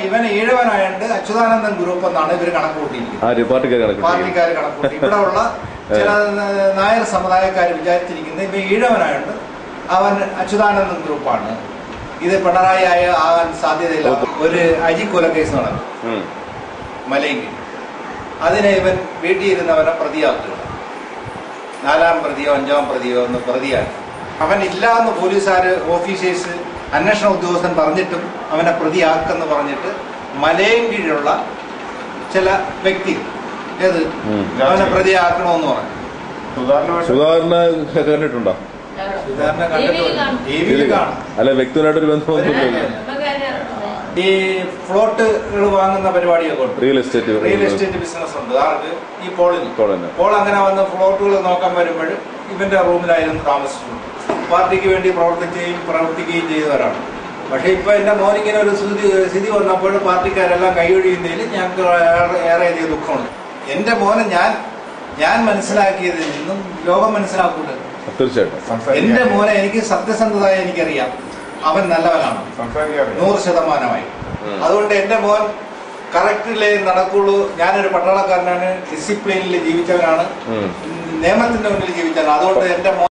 ഇവൻ ഈഴവനായോണ്ട് അച്യുതാനന്ദൻ ഗ്രൂപ്പ് എന്നാണ് ഇവർ കണക്ക് കൂട്ടിയിരിക്കുന്നത് ആര് പാർട്ടിക്കാർ കണക്ക് പാർട്ടിക്കാർ കണക്കൂട്ടി ഇവിടെ ഉള്ള ചില നായർ സമുദായക്കാർ വിചാരിച്ചിരിക്കുന്നത് ഇപ്പൊ ഈഴവനായോണ്ട് അവൻ അച്യുതാനന്ദൻ ഗ്രൂപ്പാണ് ഇത് പിണറായി ആയ ആകാൻ സാധ്യതയില്ല ഒരു അജിക്കൊല കേസ് നടന്നു ഉം. മലയിൽ അതിനെ ഇവൻ വീട്ടിൽ ഇരുന്നവനെ പ്രതിയാക്കുക നാലാം പ്രതിയോ അഞ്ചാം പ്രതിയോ ഒന്ന് പ്രതിയാക്കി അവൻ ഇല്ല എന്ന് പോലീസുകാര് ഓഫീസേഴ്സ് അന്വേഷണ ഉദ്യോഗസ്ഥൻ പറഞ്ഞിട്ടും അവനെ പ്രതിയാക്കെന്ന് പറഞ്ഞിട്ട് മലയും കീഴിലുള്ള ചില വ്യക്തികൾ ഏത് ഉം. അവനെ പ്രതിയാക്കണമെന്ന് പറഞ്ഞു സുധാകരനെ കണ്ടിട്ടുണ്ടോ ഉദാഹരണം ടി വിയിൽ കണ്ടിട്ട് കാണും. ടി വിയിൽ കാണും അല്ല വ്യക്തിപരമായിട്ടൊരു ബന്ധമൊന്നുമില്ല ഈ ഫ്ലോട്ടുകൾ വാങ്ങുന്ന പരിപാടിയൊക്കെ ഉണ്ട് real estate real estate business ഉണ്ട് ആർക്ക് ഈ പോളിൽ കോളന് പോൾ അങ്ങനെ വന്ന് ഫ്ലോട്ടുകൾ നോക്കാൻ വരുമ്പോൾ ഇവന്റെ റൂമിലായിരുന്നു താമസിച്ചു പാർട്ടിക്ക് വേണ്ടി പ്രവർത്തിക്കുകയും പ്രവർത്തിക്കുകയും ചെയ്തവരാണ് പക്ഷെ ഇപ്പൊ എന്റെ മോനിങ്ങനെ ഒരു സ്ഥിതി സ്ഥിതി വന്നപ്പോൾ പാർട്ടിക്കാരെല്ലാം കൈയൊഴിയുന്നതിൽ ഞങ്ങൾക്ക് ഏറെ- ഏറെയധികം ദുഃഖമുണ്ട് എന്റെ മോനെ ഞാൻ ഞാൻ മനസ്സിലാക്കിയതിൽ നിന്നും ലോകം മനസ്സിലാക്കൂല തീർച്ചയായിട്ടും എന്റെ മോനെ എനിക്ക് സത്യസന്ധത എനിക്കറിയാം അവൻ നല്ലവനാണ് നൂറ് ശതമാനമായി ഉം. അതുകൊണ്ട് എന്റെ മോൻ കറക്റ്റിലേ നടക്കുള്ളൂ ഞാനൊരു പട്ടാളക്കാരനാണ് ഡിസിപ്ലിനിൽ ജീവിച്ചവനാണ് ഉം. നിയമത്തിന്റെ മുന്നിൽ ജീവിച്ചവനാണ് അതുകൊണ്ട് എന്റെ മോൻ